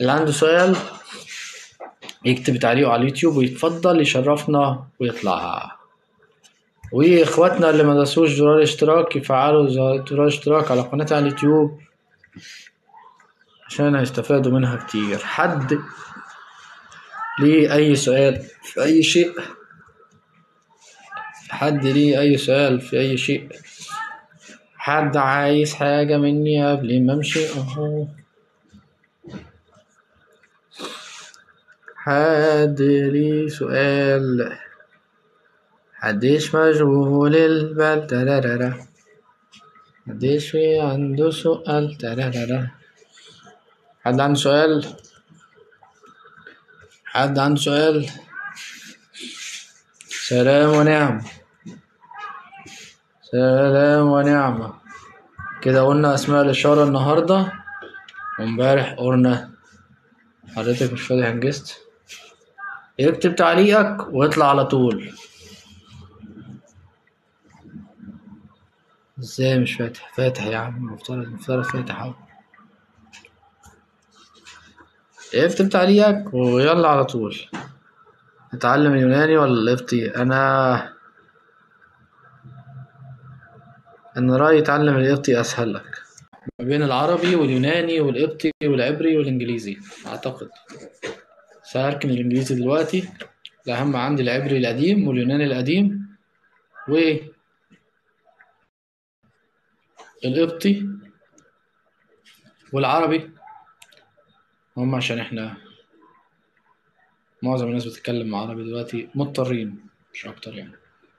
اللي عنده سؤال يكتب تعليقه على اليوتيوب ويتفضل يشرفنا ويطلع واخواتنا اللي ما داسوش زرار الاشتراك يفعلوا زرار الاشتراك على قناتي على اليوتيوب عشان هيستفادوا منها كتير حد ليه اي سؤال في اي شيء حد ليه اي سؤال في اي شيء حد عايز حاجة مني قبل ما امشي اهو حد ليه سؤال حدش مشغول البال ترارارا حدش في عنده سؤال ترارارا حد عنده سؤال حد عنده سؤال سلام ونعم سلام ونعمة كده قلنا أسماء الإشارة النهاردة وامبارح قلنا حضرتك مش فاضي حجزت اكتب تعليقك واطلع على طول ازاي مش فاتح فاتح يا عم مفترض مفترض فاتح اهو اكتب تعليقك ويلا على طول نتعلم اليوناني ولا القبطي انا انا رأيي اتعلم القبطي اسهل لك ما بين العربي واليوناني والقبطي والعبري والانجليزي اعتقد سهركن الانجليزي دلوقتي الاهم عندي العبري القديم واليوناني القديم و القبطي والعربي هم عشان احنا معظم الناس بتتكلم عربي دلوقتي مضطرين مش اكتر يعني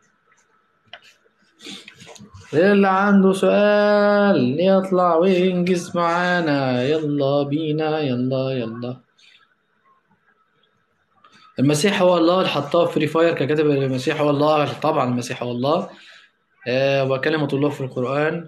اللي عنده سؤال يطلع وينجز معانا يلا بينا يلا يلا المسيح هو الله اللي حطاه في فري فاير كان كاتب المسيح هو الله طبعا المسيح هو الله آه وكلمة الله في القرآن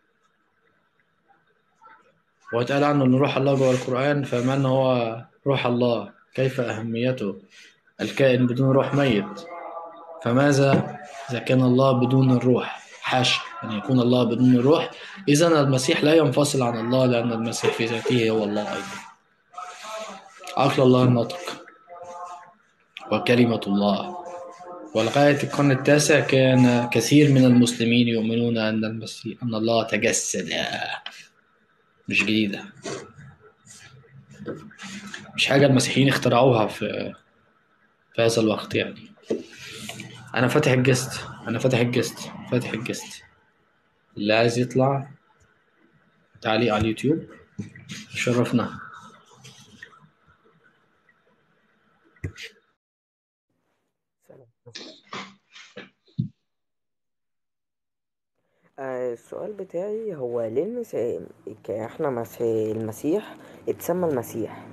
واتقال عنه إن روح الله جوه القرآن فما إن هو روح الله كيف أهميته الكائن بدون روح ميت فماذا إذا كان الله بدون الروح حاشا أن يكون الله بدون الروح إذا المسيح لا ينفصل عن الله لأن المسيح في ذاته هو الله أيضا عقل الله الناطق وكلمة الله ولغاية القرن التاسع كان كثير من المسلمين يؤمنون أن المسيح أن الله تجسد مش جديدة مش حاجة المسيحيين اخترعوها في في هذا الوقت يعني أنا فاتح الجست أنا فاتح الجست فاتح الجست اللي عايز يطلع تعليق على اليوتيوب شرفنا آه، السؤال بتاعي هو ليه المسيح احنا مسيح المسيح اتسمى المسيح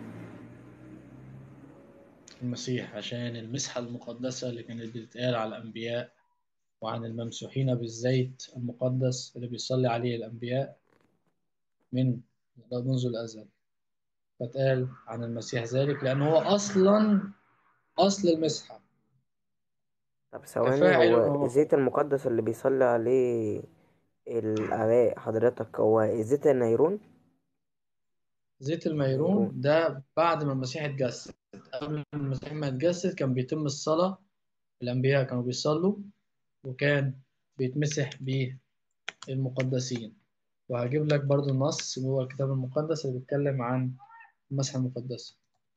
المسيح عشان المسحة المقدسة اللي كانت بتتقال على الأنبياء وعن الممسوحين بالزيت المقدس اللي بيصلي عليه الأنبياء من منذ الأزل فتقال عن المسيح ذلك لأنه هو أصلا أصل المسحة طب ثواني كفاعل هو وهو الزيت المقدس اللي بيصلي عليه الآباء حضرتك هو زيت النيرون زيت الميرون ده بعد ما المسيح اتجسد قبل ما المسيح ما يتجسد كان بيتم الصلاة الأنبياء كانوا بيصلوا وكان بيتمسح بالمقدسين وهجيب لك برضو النص جوه الكتاب المقدس اللي بيتكلم عن المسحة المقدسة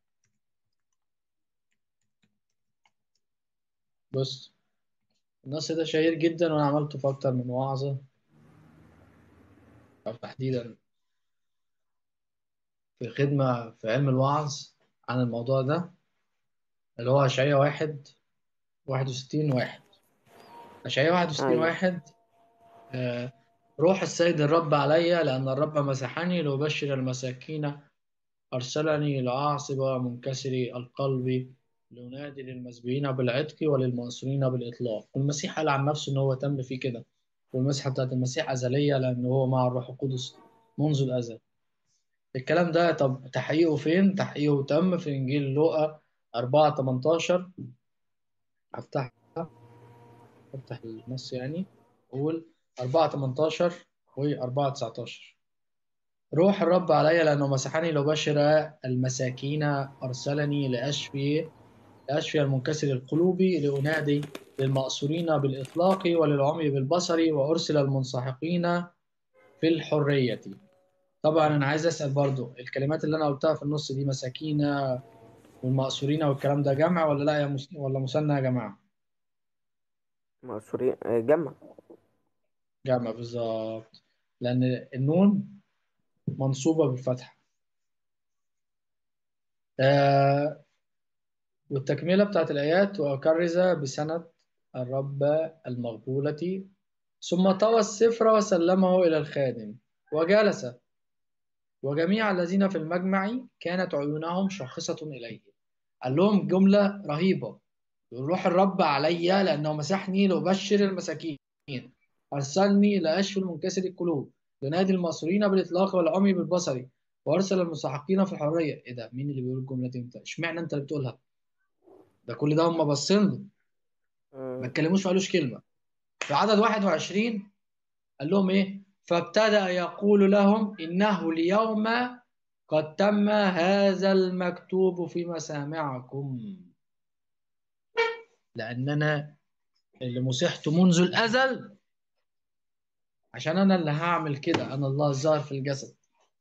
بص النص ده شهير جدا وأنا عملته في أكتر من وعظة أو تحديدا في خدمة في علم الوعظ عن الموضوع ده اللي هو أشعية واحد واحد وستين واحد أشعية واحد وستين أيوة واحد آه، روح السيد الرب علي لأن الرب مسحني لأبشر المساكين أرسلني لأعصب منكسري القلب لأنادي للمسبيين بالعتق وللمأسورين بالإطلاق والمسيح قال عن نفسه إن هو تم فيه كده والمسحة بتاعت المسيح أزلية لأن هو مع الروح القدس منذ الأزل الكلام ده طب تحقيقه فين؟ تحقيقه تم في إنجيل لوقا 4 18 هفتح افتح النص يعني قول 4 18 و 4 19 روح الرب علي لأنه مسحني لأبشر المساكين أرسلني لأشفي لأشفي المنكسر القلوب لأنادي للمأسورين بالإطلاق وللعمي بالبصر وأرسل المنسحقين في الحرية طبعا أنا عايز أسأل برضو الكلمات اللي أنا قلتها في النص دي مساكين والمأسورين والكلام ده جمع ولا لا يا مس... ولا مثنى يا جماعة مأسورين آه، جمع جمع بالظبط لأن النون منصوبة بالفتحة آه والتكملة بتاعت الآيات وأكرز بسنة الرب المغبولة ثم طوى السفر وسلمه إلى الخادم وجلس وجميع الذين في المجمع كانت عيونهم شاخصة إليه قال لهم جملة رهيبة روح الرب علي لأنه مسحني لأبشر المساكين أرسلني لأشفي المنكسر القلوب لنادي المصريين بالإطلاق والعمي بالبصر وأرسل المستحقين في الحرية إيه ده مين اللي بيقول الجملة دي أنت إشمعنى أنت اللي بتقولها ده كل ده هم باصين له ما مم. اتكلموش ما قالوش كلمة في عدد 21 قال لهم إيه فابتدأ يقول لهم إنه اليوم قد تم هذا المكتوب في مسامعكم لأننا اللي مسحت منذ الأزل عشان أنا اللي هعمل كده أنا الله الظاهر في الجسد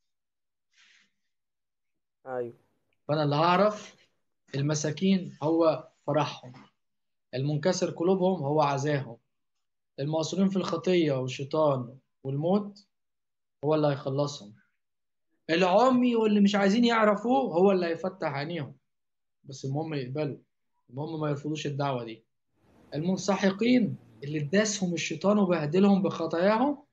أيوه فأنا اللي هعرف المساكين هو فرحهم المنكسر قلوبهم هو عزاهم المعصورين في الخطية والشيطان والموت هو اللي هيخلصهم العمي واللي مش عايزين يعرفوه هو اللي هيفتح عينيهم بس المهم يقبلوا المهم ما يرفضوش الدعوة دي المنسحقين اللي اداسهم الشيطان وبهدلهم بخطاياهم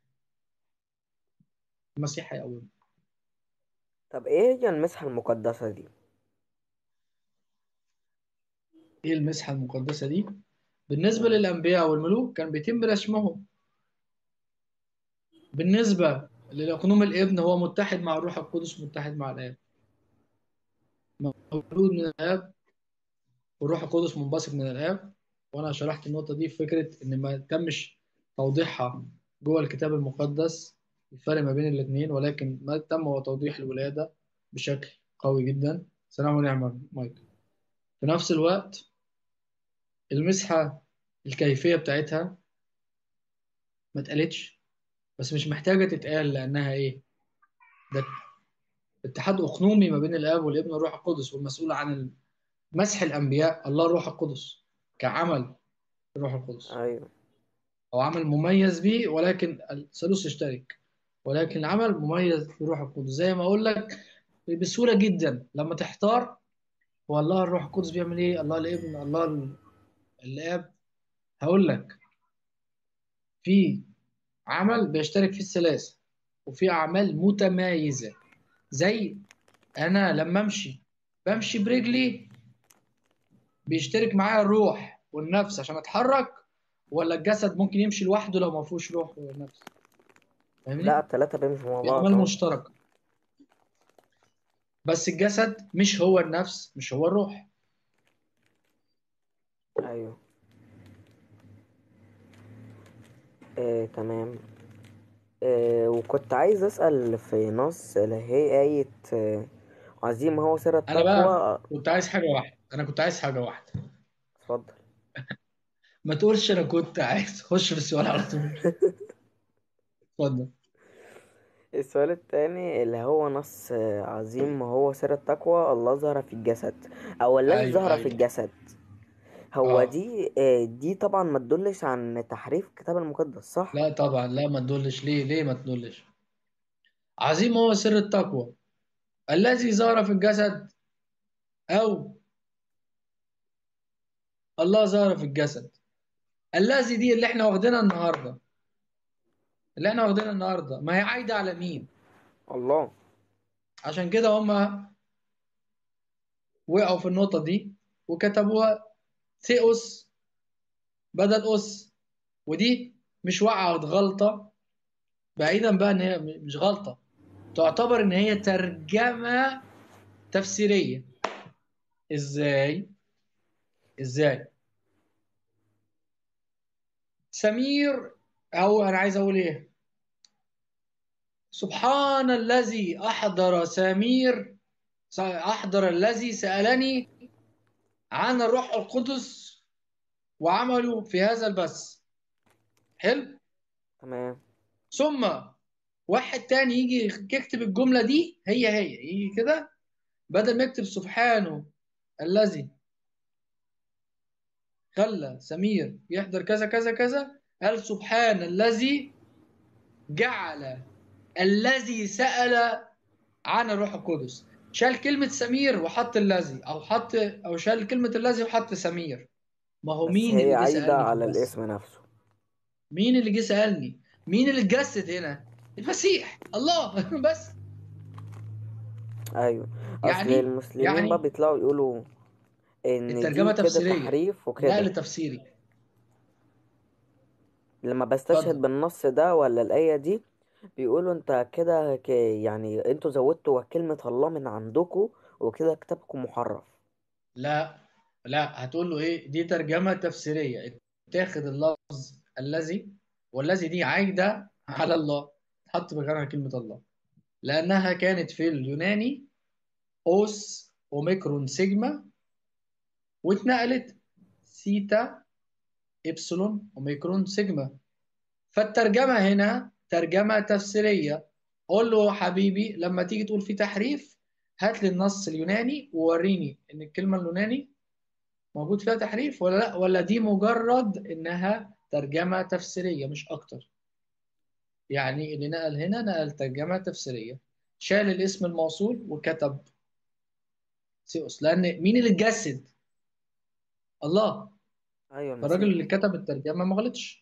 المسيح هيقومهم طب إيه هي المسحة المقدسة دي؟ ايه المسحة المقدسة دي بالنسبة للأنبياء والملوك كان بيتم رسمهم بالنسبة للأقنوم الابن هو متحد مع الروح القدس متحد مع الآب مولود من الآب والروح القدس منبثق من الآب وأنا شرحت النقطة دي في فكرة إن ما تمش توضيحها جوه الكتاب المقدس الفرق ما بين الاثنين ولكن ما تم هو توضيح الولادة بشكل قوي جدا سلام ونعمة مايك في نفس الوقت المسحة الكيفية بتاعتها ما اتقالتش بس مش محتاجة تتقال لأنها إيه؟ ده اتحاد أقنومي ما بين الآب والابن والروح القدس والمسؤول عن مسح الأنبياء الله الروح القدس كعمل الروح القدس أيوه أو عمل مميز بيه ولكن الثالوث يشترك ولكن العمل مميز بالروح القدس زي ما أقول لك بسهولة جدا لما تحتار هو الله الروح القدس بيعمل إيه؟ الله الابن الله ال- الآب هقول لك في عمل بيشترك فيه الثلاثة وفي أعمال متمايزة زي أنا لما أمشي بمشي برجلي بيشترك معايا الروح والنفس عشان أتحرك ولا الجسد ممكن يمشي لوحده لو ما فيهوش روح ونفس فاهمني؟ لا التلاتة بيمشوا مع في بعض أعمال اه مشتركة بس الجسد مش هو النفس مش هو الروح أيوه آه، تمام آه، وكنت عايز أسأل في نص اللي هي آية آه، عظيم هو سر أنا بقى التقوى كنت عايز حاجة واحدة أنا كنت عايز حاجة واحدة اتفضل ما تقولش أنا كنت عايز خش في السؤال على طول اتفضل السؤال التاني اللي هو نص آه، عظيم هو سر التقوى الله ظهر في الجسد أو الذي أيوه ظهر في أيوه الجسد هو أه دي آه، دي طبعا ما تدلش عن تحريف الكتاب المقدس صح؟ لا طبعا لا ما تدلش ليه ليه ما تدلش عظيم هو سر التقوى الذي ظهر في الجسد أو الله ظهر في الجسد الذي دي اللي احنا واخدينها النهارده اللي احنا واخدينها النهارده ما هي عايده على مين الله عشان كده هم وقعوا في النقطه دي وكتبوها ثيوس بدل اس ودي مش وقعت غلطه بعيدا بقى ان هي مش غلطه تعتبر ان هي ترجمه تفسيريه ازاي ازاي سمير او انا عايز اقول ايه سبحان الذي أحضر سمير أحضر الذي سألني عن الروح القدس وعمله في هذا البث حلو تمام ثم واحد تاني يجي يكتب الجملة دي هي هي يجي كده بدل ما يكتب سبحانه الذي خلى سمير يحضر كذا كذا كذا قال سبحان الذي جعل الذي سأل عن الروح القدس شال كلمة سمير وحط الذي أو حط أو شال كلمة الذي وحط سمير ما هو بس مين هي اللي جه عايدة سألني في على البث؟ الاسم نفسه مين اللي جه سألني؟ مين اللي اتجسد هنا؟ المسيح الله بس ايوه اصل يعني المسلمين يعني بقى بيطلعوا يقولوا ان الترجمة دي كده تفسيرية تحريف نقل وكده تفسيري لما بستشهد اتفضل بالنص ده ولا الآية دي بيقولوا انت كده ك... يعني انتوا زودتوا كلمة الله من عندكم وكده كتابكم محرف لا لا هتقول له ايه دي ترجمة تفسيرية تاخد اللفظ الذي والذي دي عايدة على الله تحط مكانها كلمة الله لأنها كانت في اليوناني أوس أوميكرون سيجما واتنقلت سيتا إبسلون أوميكرون سيجما فالترجمة هنا ترجمة تفسيرية قول له حبيبي لما تيجي تقول في تحريف هات لي النص اليوناني ووريني ان الكلمة اليوناني موجود فيها تحريف ولا لا ولا دي مجرد انها ترجمة تفسيرية مش اكتر يعني اللي نقل هنا نقل ترجمة تفسيرية شال الاسم الموصول وكتب سيوس لان مين اللي اتجسد الله ايوه الراجل المسيح اللي كتب الترجمة ما غلطش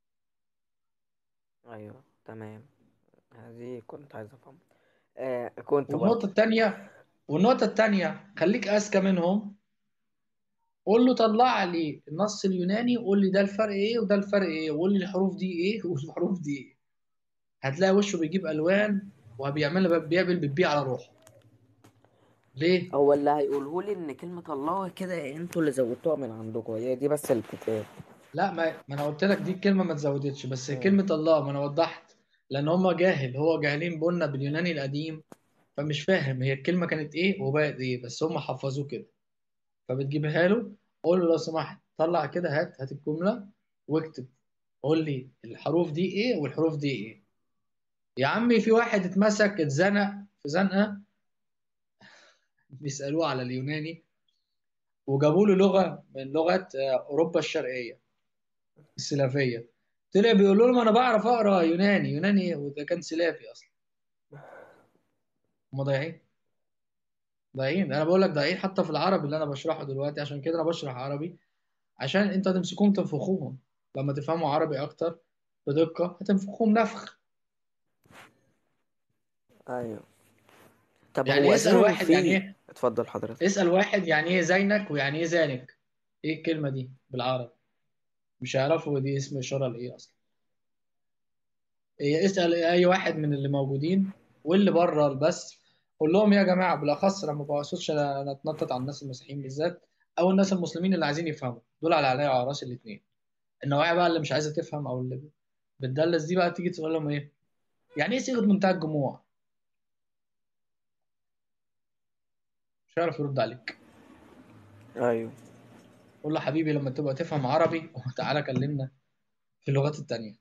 ايوه تمام هذه كنت عايز افهم آه كنت برضه والنقطة التانية والنقطة التانية خليك أذكى منهم قول له طلع لي النص اليوناني وقول لي ده الفرق ايه وده الفرق ايه وقول لي الحروف دي ايه والحروف دي ايه هتلاقي وشه بيجيب الوان وبيعمل بيعمل بتبيع على روحه ليه هو اللي هيقوله لي ان كلمة الله كده انتوا اللي زودتوها من عندكم هي دي بس اللي بتتقال لا ما, ما انا قلت لك دي الكلمه ما تزودتش بس مم. كلمه الله ما انا وضحت لان هم جاهل هو جاهلين بقولنا باليوناني القديم فمش فاهم هي الكلمه كانت ايه وبقت ايه بس هم حفظوه كده فبتجيبها له قول له لو سمحت طلع كده هات هات الجمله واكتب قول لي الحروف دي ايه والحروف دي ايه يا عمي في واحد اتمسك اتزنق في زنقه بيسالوه على اليوناني وجابوا له لغه من لغه آه، اوروبا الشرقيه السلافيه طلع بيقول لهم انا بعرف اقرا يوناني يوناني ايه وده كان سلافي اصلا هم ضايعين ضايعين انا بقول لك ضايعين حتى في العربي اللي انا بشرحه دلوقتي عشان كده انا بشرح عربي عشان انت تمسكوهم تنفخوهم لما تفهموا عربي اكتر بدقه هتنفخوهم نفخ ايوه طب يعني هو اسال اساسا واحد يعني في ايه اتفضل حضرتك اسال واحد يعني ايه زينك ويعني ايه زانك ايه الكلمه دي بالعربي مش هيعرفوا دي اسم اشاره لايه اصلا إيه اسال اي واحد من اللي موجودين واللي بره البث قول لهم يا جماعه بالاخص لما بقصدش انا أنا اتنطط على الناس المسيحيين بالذات او الناس المسلمين اللي عايزين يفهموا دول على عينيا وعلى راسي الاثنين النوايا بقى اللي مش عايزه تفهم او اللي بتدلس دي بقى تيجي تقول لهم ايه يعني ايه صيغه منتهى الجموع مش هيعرف يرد عليك ايوه قول له حبيبي لما تبقى تفهم عربي تعالى كلمنا في اللغات التانية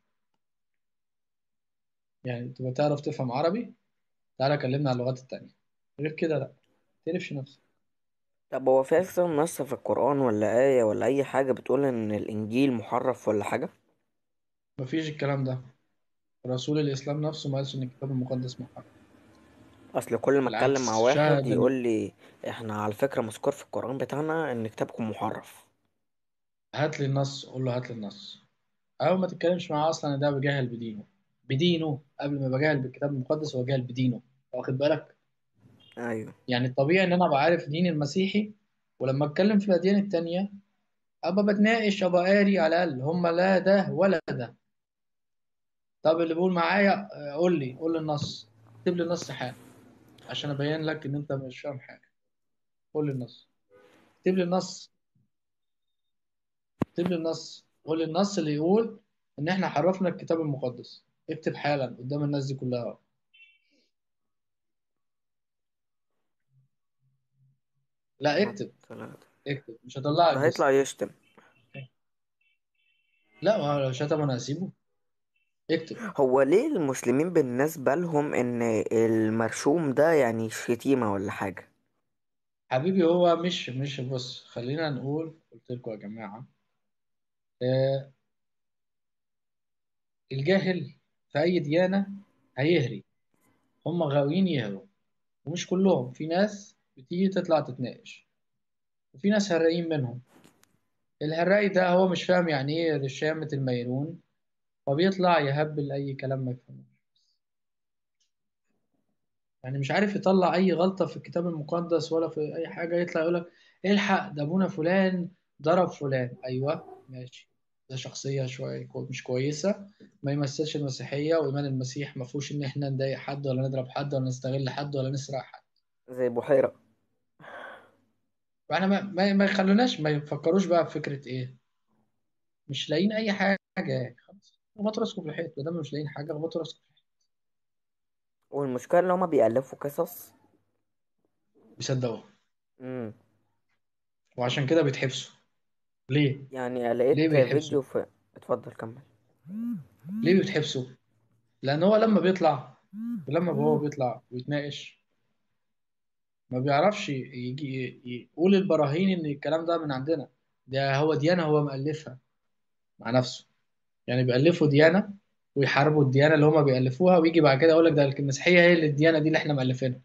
يعني تبقى تعرف تفهم عربي تعالى كلمنا على اللغات التانية غير كده لا تعرفش نفسك طب هو في اساسا نص في القرآن ولا آية ولا أي حاجة بتقول إن الإنجيل محرف ولا حاجة؟ مفيش الكلام ده رسول الإسلام نفسه ما قالش إن الكتاب المقدس محرف أصل كل ما أتكلم بالعكس مع واحد شاهد يقول لي إحنا على فكرة مذكور في القرآن بتاعنا إن كتابكم محرف هات لي النص قول له هات لي النص أول ما تتكلمش معاه أصلا ده بجاهل بدينه بدينه قبل ما بجاهل بالكتاب المقدس هو جاهل بدينه واخد بالك أيوه يعني الطبيعي إن أنا أبقى عارف ديني المسيحي ولما أتكلم في الأديان التانية أبقى بتناقش أبقى قاري على الأقل هما لا ده ولا ده طب اللي بيقول معايا آه، قول لي قول لي النص اكتب لي النص حالا عشان أبين لك إن أنت مش فاهم حاجة قول لي النص اكتب لي النص اكتب لي النص قول لي النص اللي يقول ان احنا حرفنا الكتاب المقدس اكتب حالا قدام الناس دي كلها لا ما اكتب طلع اكتب مش هطلعك ده بس هيطلع يشتم لا ما هو لو شتم انا هسيبه اكتب هو ليه المسلمين بالنسبة لهم ان المرشوم ده يعني شتيمة ولا حاجة حبيبي هو مش مش بص خلينا نقول قلت لكم يا جماعة آه الجاهل في أي ديانة هيهري هم غاويين يهروا ومش كلهم في ناس بتيجي تطلع تتناقش وفي ناس هرايين منهم الهراي ده هو مش فاهم يعني ايه رشامة الميرون فبيطلع يهبل أي كلام ما يفهموش يعني مش عارف يطلع أي غلطة في الكتاب المقدس ولا في أي حاجة يطلع يقول لك الحق ده أبونا فلان ضرب فلان أيوه ماشي ده شخصية شوية كو- مش كويسة ما يمثلش المسيحية وإيمان المسيح ما فيهوش إن إحنا نضايق حد ولا نضرب حد ولا نستغل حد ولا نسرق حد زي بحيرة فاحنا ما, ما, ما يخلوناش ما يفكروش بقى بفكرة إيه مش لاقيين أي حاجة يعني خلاص خبطوا راسكم في الحيط ما دام مش لاقيين حاجة خبطوا راسكم في الحيط والمشكلة ان هما بيألفوا قصص بيصدقوها امم وعشان كده بيتحبسوا ليه؟ يعني ليه لقيت بيتحبسوا؟ فيديو في اتفضل كمل ليه بيتحبسوا؟ لأن هو لما بيطلع ولما هو بيطلع ويتناقش ما بيعرفش يجي يقول البراهين إن الكلام ده من عندنا ده هو ديانة هو مألفها مع نفسه يعني بيألفوا ديانة ويحاربوا الديانة اللي هما بيألفوها ويجي بعد كده يقول لك ده المسيحية هي اللي الديانة دي اللي احنا مألفينها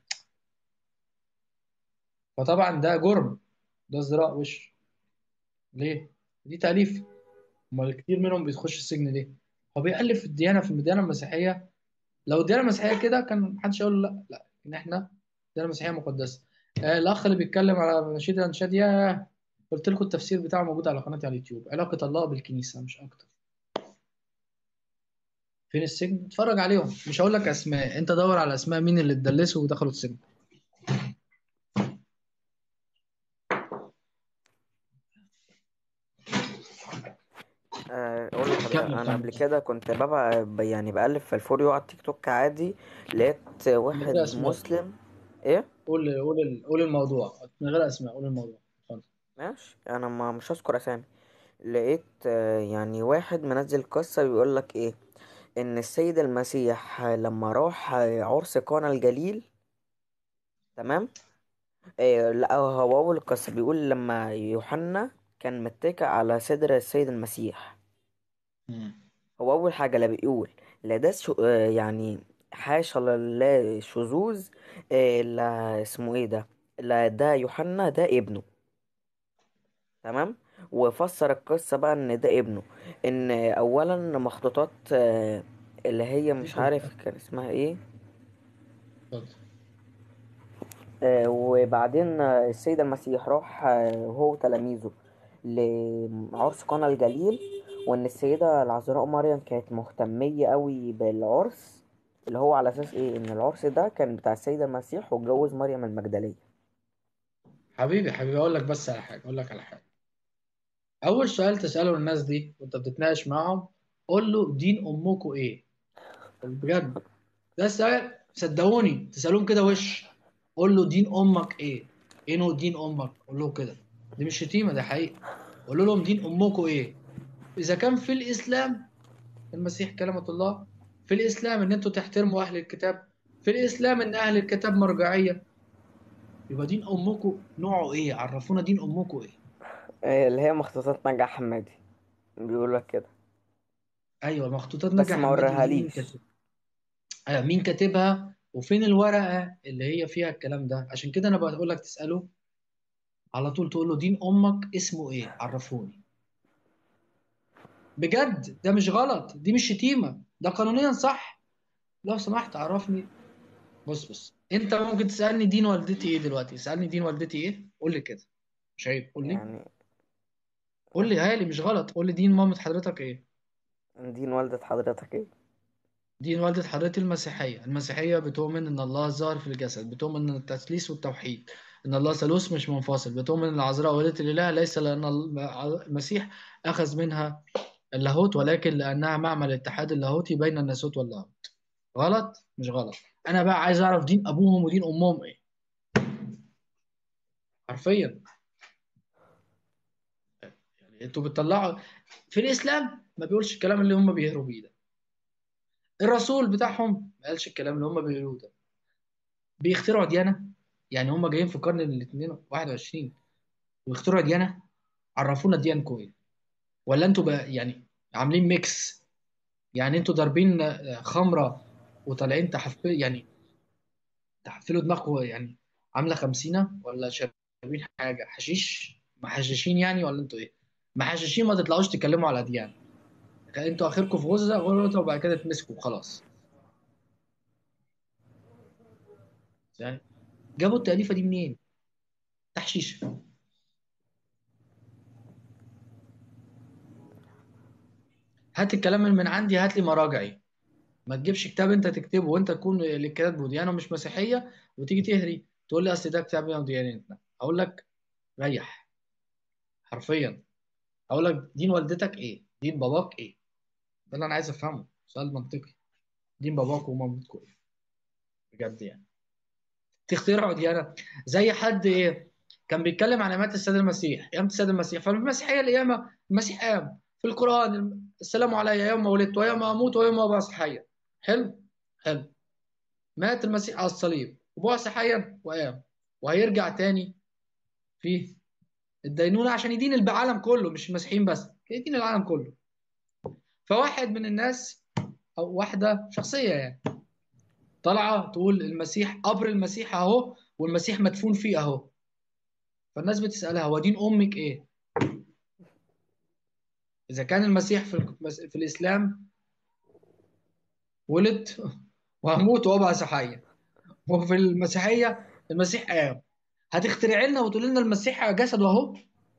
فطبعا ده جرم ده ازدراء وش ليه؟ دي تأليف امال كتير منهم بيخش السجن ليه؟ هو بيألف الديانة في الديانة المسيحية لو الديانة المسيحية كده كان محدش يقول له لا لا ان احنا الديانة المسيحية مقدسة آه الاخ اللي بيتكلم على نشيد الانشاد يا قلت لكم التفسير بتاعه موجود على قناتي على اليوتيوب علاقة الله بالكنيسة مش اكتر فين السجن اتفرج عليهم مش هقول لك اسماء انت دور على اسماء مين اللي اتدلسوا ودخلوا السجن آه، اقول لحضرتك كمل انا قبل كمل كده كنت ببقى ب- يعني بقلب في الفوريو على التيك توك عادي لقيت من غير واحد اسماء مسلم ايه قول قول قول الموضوع من غير اسماء قول الموضوع اتفضل ماشي انا ما مش هذكر اسامي لقيت آه، يعني واحد منزل قصة بيقول لك ايه ان السيد المسيح لما راح عرس قانا الجليل تمام إيه لا هو اول القصة بيقول لما يوحنا كان متكئ على صدر السيد المسيح مم. هو اول حاجة لا بيقول لا ده شو آه، يعني حاشا لله شذوذ آه، لا اسمه ايه ده لا ده يوحنا ده ابنه تمام وفسر القصة بقى ان ده ابنه ان اولا مخطوطات آه، اللي هي دي مش كلها عارف كان اسمها ايه اتفضل آه، وبعدين آه، السيد المسيح راح آه، هو وتلاميذه لعرس قنا الجليل وان السيدة العذراء مريم كانت مهتمية قوي بالعرس اللي هو على اساس ايه ان العرس ده كان بتاع السيد المسيح واتجوز مريم المجدلية حبيبي حبيبي اقول لك بس على حاجه اقول لك على حاجه اول سؤال تساله للناس دي وانت بتتناقش معاهم قول له دين امكم ايه بجد ده السؤال صدقوني تسالوهم كده وش قول له دين امك ايه ايه نوع دين امك قول له كده دي مش شتيمه ده حقيقه قول لهم دين امكم ايه اذا كان في الاسلام المسيح كلمه الله في الاسلام ان انتوا تحترموا اهل الكتاب في الاسلام ان اهل الكتاب مرجعيه يبقى دين امكم نوعه ايه عرفونا دين امكم ايه آه، اللي هي مخطوطات نجا حمادي بيقول لك كده ايوه مخطوطات بس نجا ما حمادي دي مين وريهاليش كاتبها آه، مين كاتبها وفين الورقه اللي هي فيها الكلام ده عشان كده انا بقول لك تساله على طول تقول له دين امك اسمه ايه عرفوني بجد ده مش غلط دي مش شتيمه ده قانونيا صح لو سمحت عرفني بص بص انت ممكن تسالني دين والدتي ايه دلوقتي اسالني دين والدتي ايه قول لي كده مش عيب قول لي يعني قول لي هالي مش غلط قول لي دين مامة حضرتك ايه دين والدة حضرتك ايه دين والدة حضرتك المسيحية المسيحية بتؤمن إن الله ظاهر في الجسد بتؤمن إن التثليث والتوحيد إن الله ثالوث مش منفصل بتؤمن إن العذراء والدة الإله ليس لأن المسيح أخذ منها اللاهوت ولكن لأنها معمل الاتحاد اللاهوتي بين الناسوت واللاهوت غلط مش غلط أنا بقى عايز أعرف دين أبوهم ودين أمهم إيه حرفيا يعني انتوا بتطلعوا في الاسلام ما بيقولش الكلام اللي هم بيهروا بيه ده الرسول بتاعهم ما قالش الكلام اللي هم بيقولوه ده بيخترعوا ديانه يعني هم جايين في القرن ال 21 ويخترعوا ديانه عرفونا ديانكم ايه ولا انتوا بقى يعني عاملين ميكس يعني انتوا ضاربين خمره وطالعين تحفل يعني تحفلوا دماغكم يعني عامله خمسينة ولا شاربين حاجه حشيش محششين يعني ولا انتوا ايه محششين ما تطلعوش تتكلموا على اديان انتوا اخركم في غزه غزه وبعد كده تمسكوا وخلاص يعني جابوا التأليفة دي منين؟ تحشيش هات الكلام من عندي هات لي مراجعي ما تجيبش كتاب انت تكتبه وانت تكون اللي كاتبه ديانه مش مسيحيه وتيجي تهري تقول لي اصل ده كتابنا وديانتنا اقول لك ريح حرفيا اقول لك دين والدتك ايه؟ دين باباك ايه؟ ده اللي انا عايز افهمه سؤال منطقي دين باباك ومامتكم ايه؟ بجد يعني تخترعوا ديانه زي حد ايه كان بيتكلم عن مات السيد المسيح قيامة السيد المسيح فالمسيحيه القيامه المسيح قام في القران السلام علي يوم ولدت ويوم اموت ويوم ابعث حيا حلو حلو مات المسيح على الصليب وبعث حيا وقام وهيرجع تاني في الدينونه عشان يدين العالم كله مش المسيحيين بس يدين العالم كله فواحد من الناس او واحده شخصيه يعني طالعه تقول المسيح قبر المسيح اهو والمسيح مدفون فيه اهو فالناس بتسالها هو دين امك ايه اذا كان المسيح في, في الاسلام ولد وهموت وابعث حيا وفي المسيحيه المسيح قام هتخترع لنا وتقول لنا المسيح جسد اهو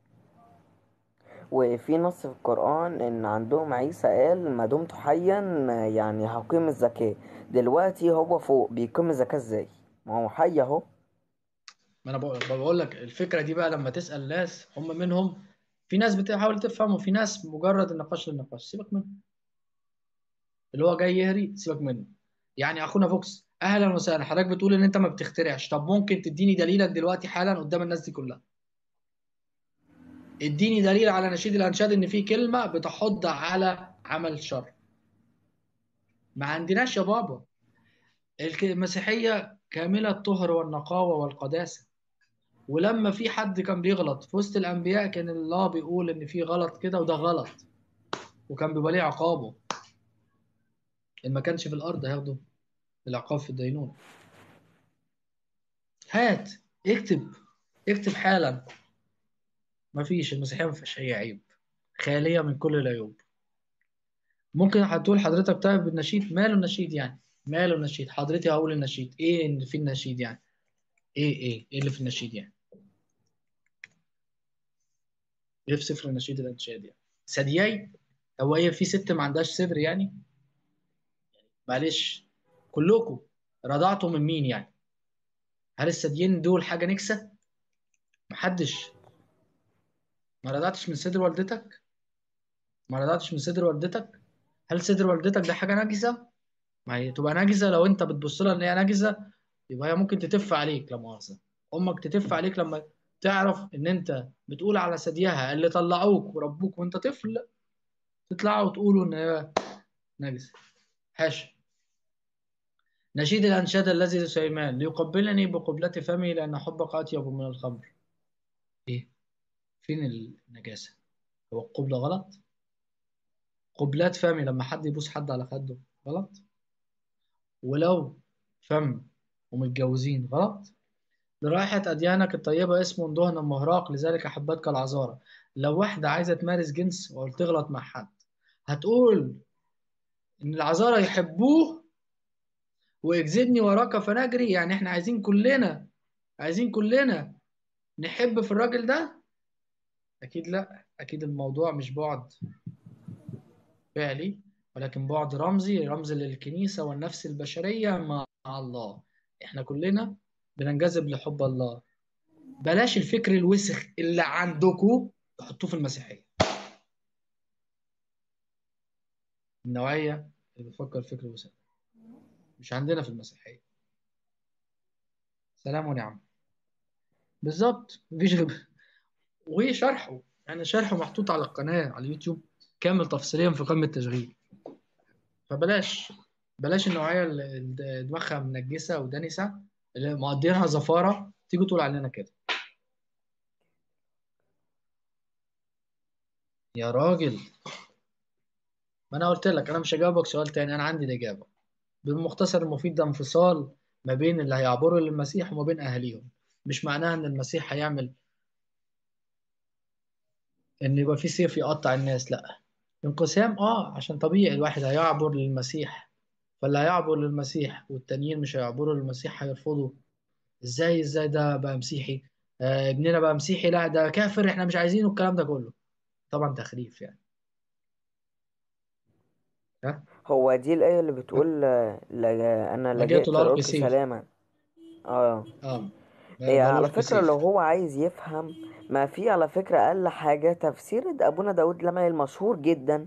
وفي نص في القرآن إن عندهم عيسى قال ما دمت حيا يعني هقيم الزكاة دلوقتي هو فوق بيقيم الزكاة ازاي؟ ما هو حي اهو ما انا بقول لك الفكره دي بقى لما تسال ناس هم منهم في ناس بتحاول تفهم وفي ناس مجرد النقاش للنقاش سيبك منه اللي هو جاي يهري سيبك منه يعني اخونا فوكس اهلا وسهلا حضرتك بتقول ان انت ما بتخترعش طب ممكن تديني دليلك دلوقتي حالا قدام الناس دي كلها اديني دليل على نشيد الانشاد ان في كلمه بتحض على عمل شر ما عندناش يا بابا المسيحيه كامله الطهر والنقاوه والقداسه ولما في حد كان بيغلط في وسط الانبياء كان الله بيقول ان في غلط كده وده غلط وكان بيبقى ليه عقابه اللي ما كانش في الارض هياخده العقاب في الدينونه هات اكتب اكتب حالا ما فيش المسيحيه ما فيهاش اي عيب خاليه من كل العيوب ممكن هتقول حضرتك طيب النشيد ماله النشيد يعني ماله النشيد حضرتي هقول النشيد ايه اللي في النشيد يعني ايه ايه ايه اللي في النشيد يعني ايه في سفر النشيد الانشاد يعني ثديي هو ايه في ست ما عندهاش صدر يعني معلش كلكم رضعتوا من مين يعني هل الثديين دول حاجه نكسه محدش ما رضعتش من صدر والدتك ما رضعتش من صدر والدتك هل صدر والدتك ده حاجه نجسه ما هي تبقى نجسه لو انت بتبص لها ان هي نجسه يبقى هي ممكن تتف عليك لا مؤاخذه امك تتف عليك لما تعرف ان انت بتقول على ثديها اللي طلعوك وربوك وانت طفل تطلعوا وتقولوا ان هي نجسه حاشا نشيد الانشاد الذي لسليمان ليقبلني بقبلة فمي لان حبك اطيب من الخمر ايه فين النجاسه هو القبله غلط قبلات فمي لما حد يبوس حد على خده غلط ولو فم ومتجوزين غلط لرائحة أديانك الطيبة اسم دهن مهراق لذلك أحبتك العذارى لو واحدة عايزة تمارس جنس أو تغلط مع حد هتقول إن العذارى يحبوه ويجذبني وراك فنجري يعني إحنا عايزين كلنا عايزين كلنا نحب في الراجل ده أكيد لأ أكيد الموضوع مش بعد فعلي ولكن بعد رمزي رمز للكنيسة والنفس البشرية مع الله احنا كلنا بننجذب لحب الله بلاش الفكر الوسخ اللي عندكم تحطوه في المسيحية النوعية اللي بتفكر فكر وسخ مش عندنا في المسيحية سلام ونعم بالظبط مفيش غير وشرحه يعني شرحه محطوط على القناة على اليوتيوب كامل تفصيليا في قائمة التشغيل فبلاش بلاش النوعية اللي دماغها منجسة ودنسة اللي مقضينها زفارة تيجي تقول علينا كده يا راجل ما انا قلت لك انا مش هجاوبك سؤال تاني انا عندي الاجابه بالمختصر المفيد ده انفصال ما بين اللي هيعبروا للمسيح وما بين اهاليهم مش معناها ان المسيح هيعمل ان يبقى في سيف يقطع الناس لا انقسام اه عشان طبيعي الواحد هيعبر للمسيح فاللي هيعبر للمسيح والتانيين مش هيعبروا للمسيح هيرفضوا ازاي ازاي ده بقى مسيحي آه ابننا بقى مسيحي لا ده كافر احنا مش عايزينه الكلام ده كله طبعا تخريف يعني ها هو دي الآية اللي بتقول آه، لجا أنا لجأت لجأت الارض لأرض بسيف سلاما اه اه هي على بلوش فكرة لو بسيف هو عايز يفهم ما في على فكرة أقل حاجة تفسير أبونا داود لمعي المشهور جدا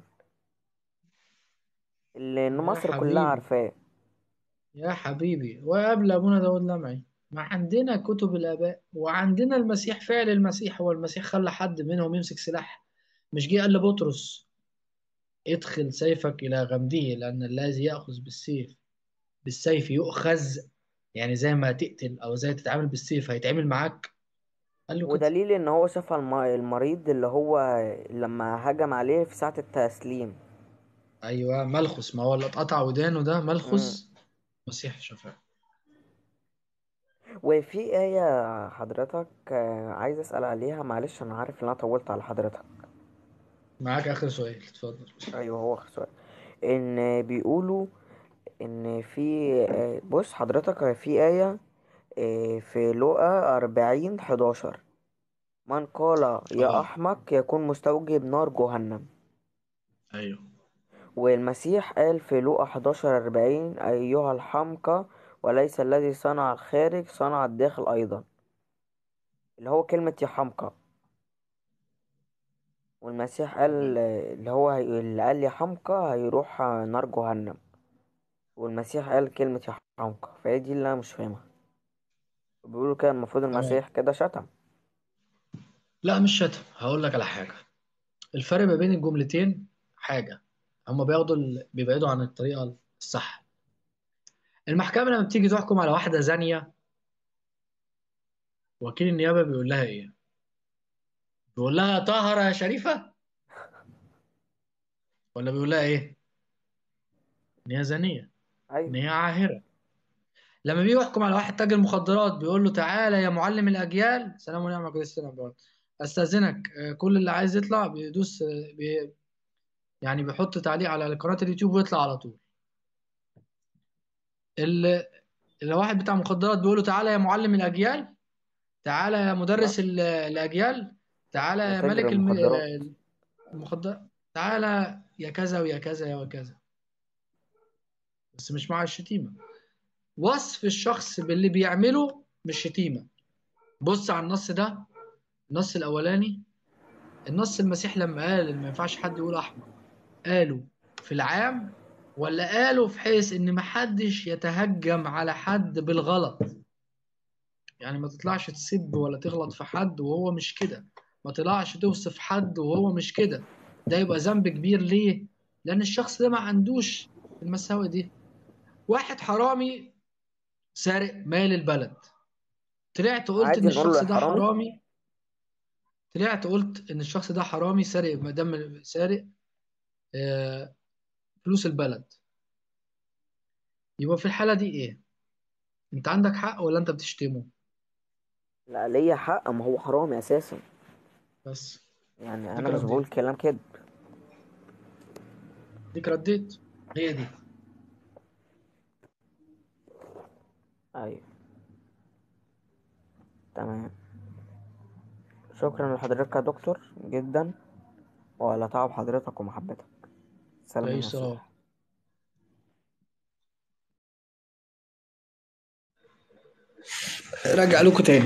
اللي إن يا مصر كلها حبيبي عارفاه يا حبيبي وقبل ابونا داود لمعي ما عندنا كتب الاباء وعندنا المسيح فعل المسيح هو المسيح خلى حد منهم يمسك سلاح مش جه قال لبطرس ادخل سيفك الى غمده لان الذي ياخذ بالسيف بالسيف يؤخذ يعني زي ما تقتل او زي تتعامل بالسيف هيتعامل معاك قال له كده ودليل إن هو شاف الم- المريض اللي هو لما هجم عليه في ساعة التسليم ايوه ملخص ما هو اللي اتقطع ودانه ده مم. ملخص مسيح شفاه وفي آية حضرتك آه، عايز أسأل عليها معلش أنا عارف إن أنا طولت على حضرتك معاك اخر سؤال اتفضل أيوه هو آخر سؤال إن بيقولوا إن في آه، بص حضرتك في آية آه، في لوقا أربعين حداشر من قال يا اه أحمق يكون مستوجب نار جهنم ايوه والمسيح قال في لوقا حداشر أربعين أيها الحمقى وليس الذي صنع الخارج صنع الداخل أيضا اللي هو كلمة يا حمقى والمسيح قال تمام اللي هو هي- اللي قال يا حمقى هيروح نار جهنم والمسيح قال كلمة يا حمقى فهي دي اللي أنا مش فاهمها بيقولوا كده المفروض تمام المسيح كده شتم لا مش شتم هقول لك على حاجه الفرق ما بين الجملتين حاجه هما بياخدوا ال... بيبعدوا عن الطريقه الصح المحكمه لما بتيجي تحكم على واحده زانيه وكيل النيابه بيقول لها ايه بيقول لها طاهره يا شريفه ولا بيقول لها ايه ان هي زانيه ان أيوه هي عاهره لما بيجي يحكم على واحد تاجر مخدرات بيقول له تعالى يا معلم الاجيال سلام ونعم عليكم السلام بقى. استاذنك آه، كل اللي عايز يطلع بيدوس آه، بي يعني بيحط تعليق على قناه اليوتيوب ويطلع على طول اللي اللي واحد بتاع مخدرات بيقول له تعالى يا معلم الاجيال تعالى يا أيوه مدرس ال- الاجيال تعالى يا يا تاجر ملك الم- المخدرات المخدرات تعالى يا كذا ويا كذا يا وكذا بس مش مع الشتيمه وصف الشخص باللي بيعمله مش شتيمه بص على النص ده النص الاولاني النص المسيح لما قال ان ما ينفعش حد يقول احمر قالوا في العام ولا قالوا في حيث ان محدش يتهجم على حد بالغلط يعني ما تطلعش تسب ولا تغلط في حد وهو مش كده ما تطلعش توصف حد وهو مش كده ده يبقى ذنب كبير ليه لان الشخص ده ما عندوش المساوئ دي واحد حرامي سارق مال البلد طلعت قلت عادي ان نقول له الشخص يا ده حرامي حرامي طلعت قلت ان الشخص ده حرامي سارق ما دام سارق آه، فلوس البلد يبقى في الحالة دي ايه انت عندك حق ولا انت بتشتمه لا ليا حق ما هو حرامي أساسا بس يعني ديك أنا مش بقول رديت كلام كده ديك رديت هي دي أيوه تمام شكرا لحضرتك يا دكتور جدا وعلى تعب حضرتك ومحبتك سلام اي المسيح صلاة راجع لكم تاني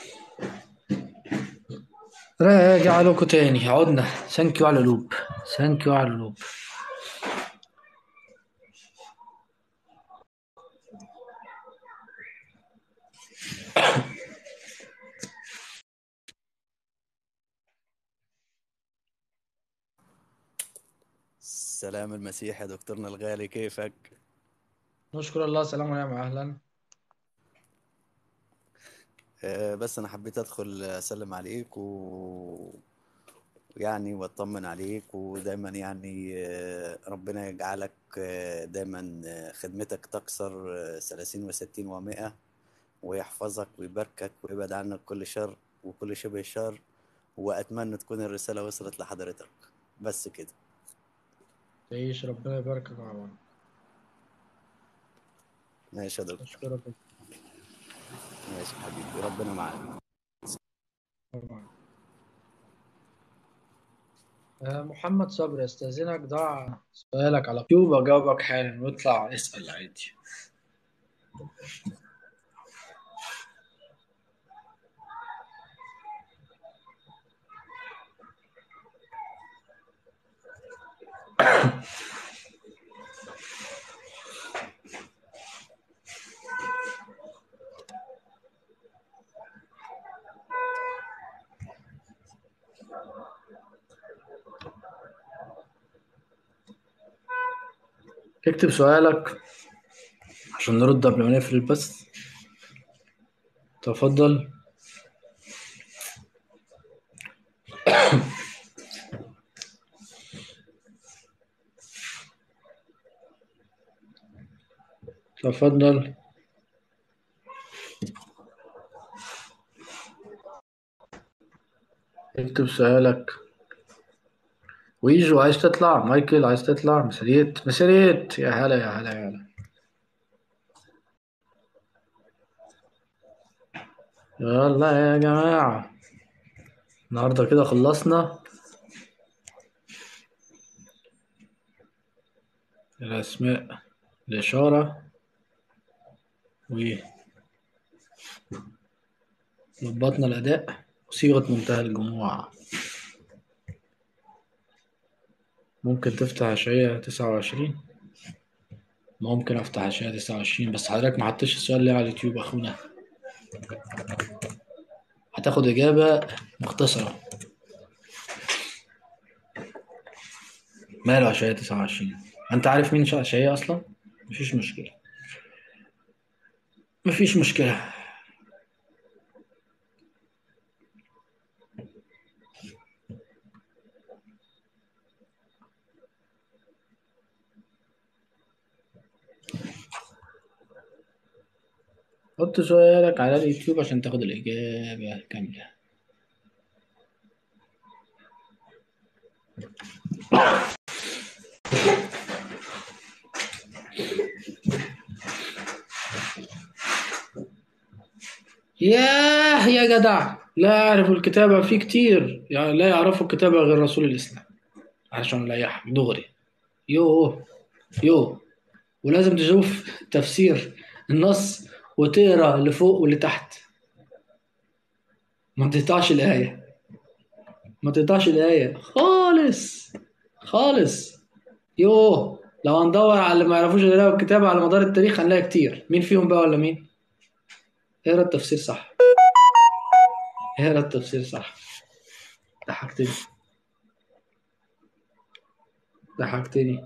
راجع لكم تاني عدنا ثانك يو على لوب ثانك يو على لوب سلام المسيح يا دكتورنا الغالي كيفك؟ نشكر الله سلام عليكم اهلا آه، بس أنا حبيت أدخل أسلم عليك و يعني وأطمن عليك ودايما يعني آه، ربنا يجعلك آه، دايما آه، خدمتك تكسر آه، ثلاثين وستين ومائة ويحفظك ويباركك ويبعد عنك كل شر وكل شبه شر وأتمنى تكون الرسالة وصلت لحضرتك بس كده تعيش ربنا يباركك مع بعض ماشي يا دكتور اشكرك ماشي حبيبي ربنا معاك طبعا آه، محمد صبري استاذنك ضع سؤالك على يوتيوب اجاوبك حالا واطلع اسال عادي اكتب سؤالك عشان نرد قبل ما نقفل البث تفضل تفضل اكتب سؤالك ويجو عايز تطلع مايكل عايز تطلع مسريت مسريت يا هلا يا هلا يا هلا يلا يا جماعة النهاردة كده خلصنا الأسماء الإشارة و ظبطنا الأداء وصيغة منتهى الجموع ممكن تفتح عشية تسعة وعشرين ممكن أفتح عشية تسعة وعشرين بس حضرتك ما حطيتش السؤال ليه على اليوتيوب أخونا هتاخد إجابة مختصرة ماله عشية تسعة وعشرين أنت عارف مين عشية أصلا؟ مفيش مشكلة مفيش مشكلة حط سؤالك على اليوتيوب عشان تاخد الإجابة كاملة ياه يا جدع لا يعرف الكتابة في كتير يعني لا يعرفوا الكتابة غير رسول الإسلام عشان لا يحب دغري يوه يوه ولازم تشوف تفسير النص وتقرا اللي فوق واللي تحت ما تقطعش الآية ما تقطعش الآية خالص خالص يوه لو هندور على اللي ما يعرفوش يقراوا الكتابة على مدار التاريخ هنلاقي كتير مين فيهم بقى ولا مين؟ اقرا التفسير صح اقرا التفسير صح ضحكتني ضحكتني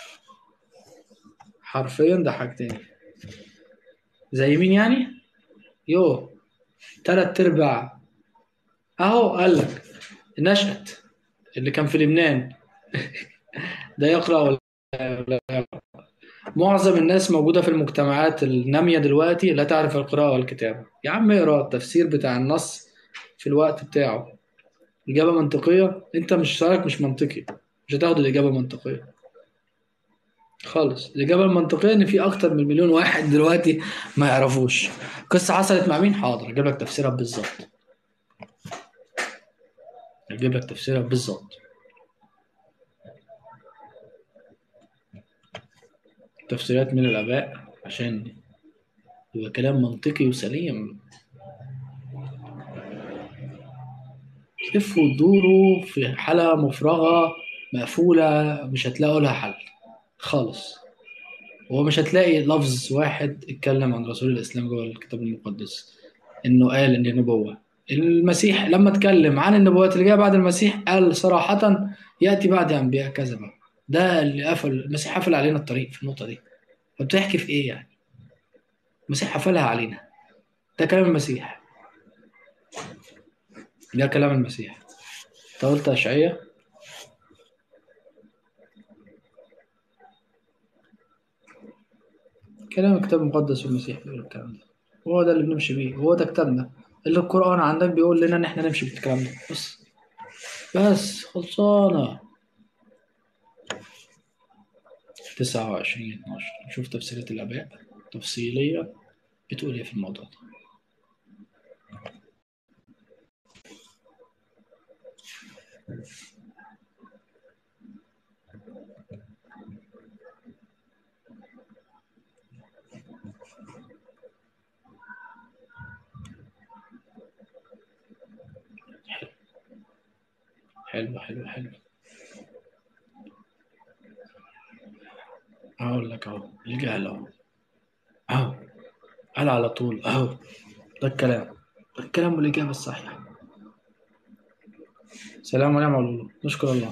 حرفيا ضحكتني زي مين يعني؟ يو تلات ارباع اهو قال لك نشأت اللي كان في لبنان ده يقرأ ولا ولا يقرأ معظم الناس موجودة في المجتمعات النامية دلوقتي لا تعرف القراءة والكتابة يا عم اقرا التفسير بتاع النص في الوقت بتاعه إجابة منطقية أنت مش سؤالك مش منطقي مش هتاخد الإجابة منطقية خالص الإجابة المنطقية إن في أكتر من مليون واحد دلوقتي ما يعرفوش قصة حصلت مع مين حاضر أجيب لك تفسيرها بالظبط أجيب لك تفسيرها بالظبط تفسيرات من الآباء عشان يبقى كلام منطقي وسليم تلفوا وتدوروا في حالة مفرغة مقفولة مش هتلاقوا لها حل خالص ومش هتلاقي لفظ واحد اتكلم عن رسول الإسلام جوه الكتاب المقدس إنه قال إن نبوة المسيح لما اتكلم عن النبوات اللي جايه بعد المسيح قال صراحة يأتي بعد أنبياء كذبة ده اللي قفل المسيح قفل علينا الطريق في النقطة دي فبتحكي في إيه يعني؟ المسيح قفلها علينا ده كلام المسيح ده كلام المسيح انت قلت أشعية كلام الكتاب المقدس والمسيح بيقول الكلام ده وهو ده اللي بنمشي بيه وهو ده كتابنا اللي القرآن عندك بيقول لنا إن إحنا نمشي بالكلام ده بس بس خلصانة تسعة وعشرين اتناشر نشوف تفسيرات الآباء تفصيلية بتقول إيه في الموضوع ده حلو حلو حلو أقول لك أهو الجهل أهو أهو قال على طول أهو ده الكلام ده الكلام والإجابة الصحيحة سلام ونعم على الله نشكر الله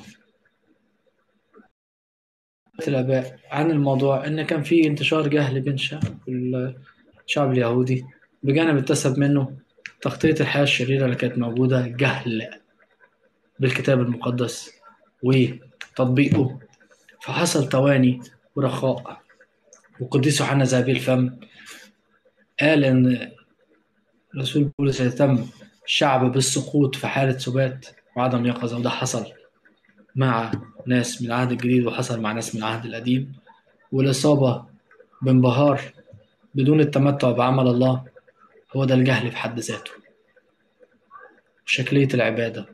الآباء عن الموضوع إن كان في انتشار جهل بين شعب الشعب اليهودي بجانب اتسب منه تغطية الحياة الشريرة اللي كانت موجودة جهل بالكتاب المقدس وتطبيقه فحصل تواني ورخاء وقديس يوحنا ذهبي الفم قال إن رسول بولس يهتم الشعب بالسقوط في حالة سبات وعدم يقظة وده حصل مع ناس من العهد الجديد وحصل مع ناس من العهد القديم والإصابة بانبهار بدون التمتع بعمل الله هو ده الجهل في حد ذاته شكلية العبادة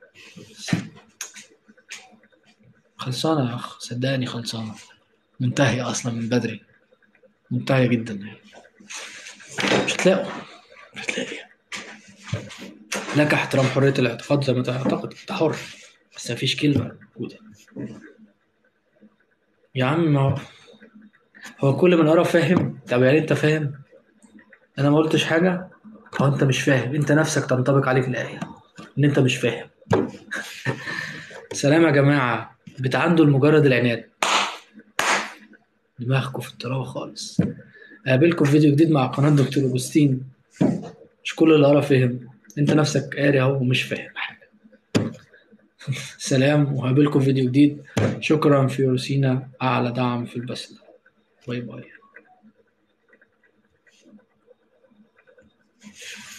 خلصانة يا أخ صدقني خلصانة منتهية أصلا من بدري منتهية جدا يعني مش هتلاقوا مش هتلاقي لك احترام حرية الاعتقاد زي ما تعتقد انت حر بس مفيش كلمة موجودة يا عم هو هو كل من قرا فاهم طب يعني انت فاهم انا ما قلتش حاجة هو انت مش فاهم انت نفسك تنطبق عليك الآية ان انت مش فاهم سلام يا جماعة بتعندوا لمجرد العناد دماغكم في التراوة خالص اقابلكم في فيديو جديد مع قناة دكتور أوجستين مش كل اللي قرا فهم انت نفسك قاري اهو ومش فاهم حاجة سلام وهقابلكم في فيديو جديد شكرا في روسينا أعلى دعم في البث ده باي باي